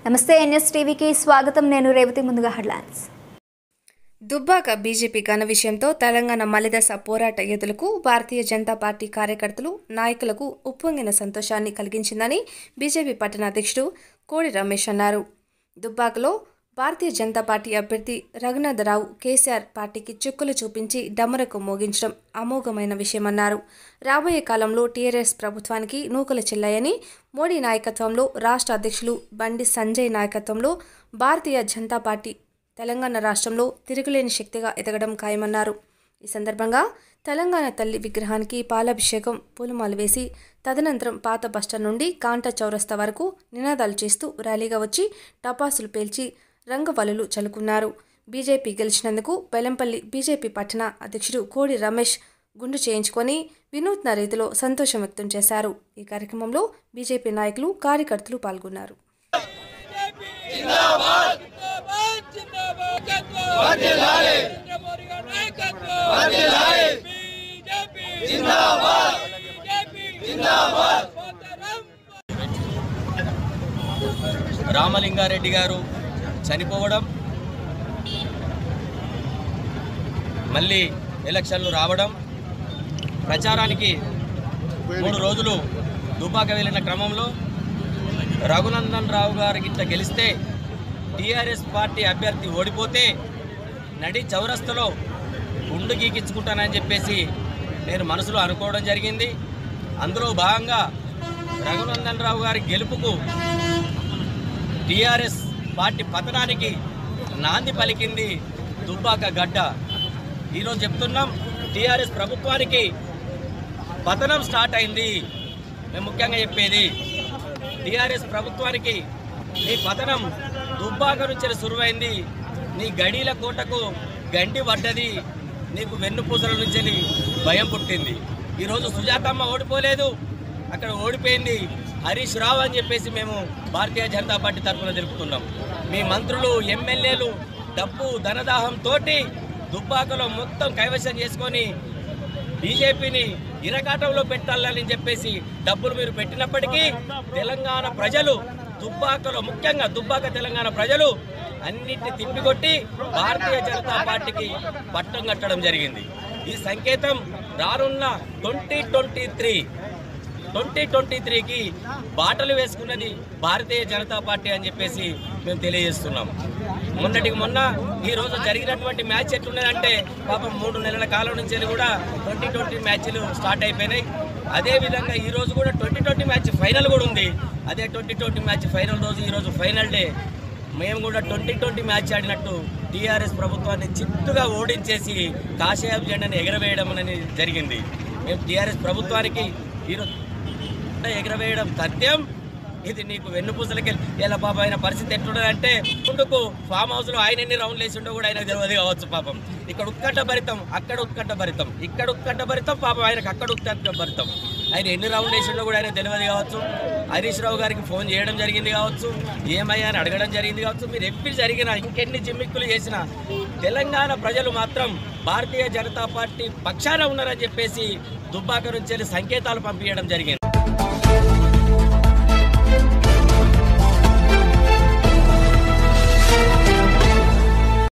నమస్తే ఎన్ఎస్ టీవీకి స్వాగతం నేను రేవతి ముందుగా హెడ్లైన్స్ దుబ్బాక బీజేపీ ఘన విషయంతో తెలంగాణ మలిదశ పోరాట యోధులకు భారతీయ జనతా పార్టీ కార్యకర్తలు నాయకులకు ఉప్పొంగిన సంతోషాన్ని కలిగించిందని బీజేపీ పట్టణ అధ్యక్షుడు కోడి రమేష్ అన్నారు దుబ్బాకలో భారతీయ జనతా పార్టీ అభ్యర్థి రఘునాథరావు కేసీఆర్ పార్టీకి చుక్కులు చూపించి డమరకు మోగించడం అమోఘమైన విషయమన్నారు రాబోయే కాలంలో టీఆర్ఎస్ ప్రభుత్వానికి నూకలు చెల్లాయని మోడీ నాయకత్వంలో రాష్ట్ర అధ్యక్షులు బండి సంజయ్ నాయకత్వంలో భారతీయ జనతా పార్టీ తెలంగాణ రాష్ట్రంలో తిరుగులేని శక్తిగా ఎదగడం ఖాయమన్నారు ఈ సందర్భంగా తెలంగాణ తల్లి విగ్రహానికి పాలాభిషేకం పూలమాలు వేసి తదనంతరం పాత బస్టాండ్ నుండి కాంటా చౌరస్తా వరకు నినాదాలు చేస్తూ ర్యాలీగా వచ్చి టపాసులు పేల్చి రంగవల్లులు చల్లుకున్నారు బీజేపీ గెలిచినందుకు బెల్లంపల్లి బీజేపీ పట్టణ అధ్యక్షుడు కోడి రమేష్ గుండు చేయించుకొని వినూత్న రీతిలో సంతోషం వ్యక్తం చేశారు ఈ కార్యక్రమంలో బీజేపీ నాయకులు కార్యకర్తలు పాల్గొన్నారు జిందాబాద్ జిందాబాద్ వర్ధిల్లాలి నరేంద్ర మోడీ గారి నాయకత్వం వర్ధిల్లాలి బీజేపీ జిందాబాద్ బీజేపీ జిందాబాద్ రామలింగారెడ్డి గారు చనిపోవడం మళ్ళీ ఎలక్షన్లు రావడం ప్రచారానికి మూడు రోజులు దుబాక వెళ్ళిన క్రమంలో రఘునందన్ రావు గారి గిట్ట గెలిస్తే టీఆర్ఎస్ పార్టీ అభ్యర్థి ఓడిపోతే నడి చౌరస్తలో గుండు గీకించుకుంటానని చెప్పేసి నేను మనసులో అనుకోవడం జరిగింది అందులో భాగంగా రఘునందన్ రావు గారి గెలుపుకు టీఆర్ఎస్ పార్టీ పతనానికి నాంది పలికింది దుబ్బాక గడ్డ ఈరోజు చెప్తున్నాం టీఆర్ఎస్ ప్రభుత్వానికి పతనం స్టార్ట్ అయింది మేము ముఖ్యంగా చెప్పేది టీఆర్ఎస్ ప్రభుత్వానికి నీ పతనం దుబ్బాక నుంచి సురువైంది నీ గడీల కోటకు గండి పడ్డది నీకు వెన్నుపూసల నుంచి భయం పుట్టింది ఈరోజు సుజాతమ్మ ఓడిపోలేదు అక్కడ ఓడిపోయింది హరీష్ రావు అని చెప్పేసి మేము భారతీయ జనతా పార్టీ తరఫున తెలుపుతున్నాం మీ మంత్రులు ఎమ్మెల్యేలు డబ్బు ధనదాహం తోటి దుబ్బాకలో మొత్తం కైవశం చేసుకొని బీజేపీని ఇరకాటంలో పెట్టాలని చెప్పేసి డబ్బులు మీరు పెట్టినప్పటికీ తెలంగాణ ప్రజలు దుబ్బాకలో ముఖ్యంగా దుబ్బాక తెలంగాణ ప్రజలు అన్నిటిని తిప్పికొట్టి భారతీయ జనతా పార్టీకి పట్టం కట్టడం జరిగింది ఈ సంకేతం రానున్న twenty twenty three twenty twenty త్రీకి బాటలు వేసుకున్నది భారతీయ జనతా పార్టీ అని చెప్పేసి మేము తెలియజేస్తున్నాం మొన్నటికి మొన్న ఈ రోజు జరిగినటువంటి మ్యాచ్ ఎట్లున్నదంటే పాపం మూడు నెలల కాలం నుంచి కూడా ట్వంటీ ట్వంటీ మ్యాచ్లు స్టార్ట్ అయిపోయినాయి అదే విధంగా ఈ రోజు కూడా ట్వంటీ ట్వంటీ మ్యాచ్ ఫైనల్ కూడా ఉంది అదే ట్వంటీ ట్వంటీ మ్యాచ్ ఫైనల్ రోజు ఈ రోజు ఫైనల్ డే మేము కూడా ట్వంటీ ట్వంటీ మ్యాచ్ ఆడినట్టు టీఆర్ఎస్ ప్రభుత్వాన్ని చిత్తుగా ఓడించేసి కాషాయం జెండాని ఎగరవేయడం అనేది జరిగింది మేము టీఆర్ఎస్ ప్రభుత్వానికి ఈరోజు ఎగరవేయడం తథ్యం ఇది నీకు వెన్నుపూసలకి ఇలా పాపం ఆయన పరిస్థితి ఎట్లున్నదంటే ముందుకు ఫామ్ హౌస్ లో ఆయన ఎన్ని రౌండ్లు వేసి ఉండో కూడా ఆయన తెలియదు కావచ్చు పాపం ఇక్కడ ఉత్కంఠ భరితం అక్కడ ఉత్కంఠ భరితం ఇక్కడ ఉత్కంఠ భరితం పాపం ఆయనకు అక్కడ ఉత్కంఠ భరితం ఆయన ఎన్ని రౌండ్లు వేసిండో కూడా ఆయన తెలియదు కావచ్చు హరీష్ రావు గారికి ఫోన్ చేయడం జరిగింది కావచ్చు ఏమయ్యా అని అడగడం జరిగింది కావచ్చు మీరు ఎప్పుడు జరిగినా ఇంకెన్ని జిమ్మిక్కులు చేసినా తెలంగాణ ప్రజలు మాత్రం భారతీయ జనతా పార్టీ పక్షాన ఉన్నారని చెప్పేసి దుబ్బాక నుంచి వెళ్ళి సంకేతాలు పంపించడం జరిగింది